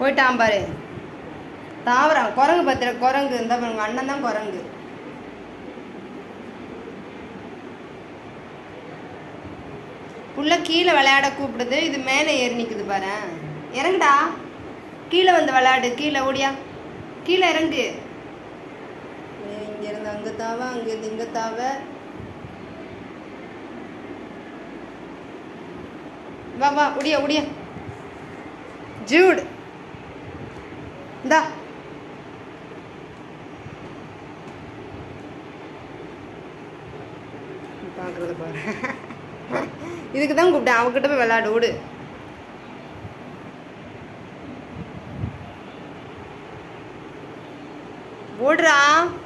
போயிட்டான் பாரு தாவறான் குரங்கு பத்திர குரங்கு இந்த பாருங்க அண்ணன் தான் குரங்கு புள்ள கீழே விளையாட கூப்பிடுது இது மேலே ஏறி நிக்குது பாரு இறங்குடா கீழே வந்து விளையாடு கீழே ஓடியா கீழே இறங்கு ஏய், இங்க இருந்து அங்க தாவ அங்க இருந்து இங்க தாவ வா வா ஒடியா ஒடியா ஜூட் இந்தா பார்க்குறத பாரு இதுக்கு தான் கூப்பிட்டேன் அவகிட்ட போய் விளையாடு ஓடு ஓடுறா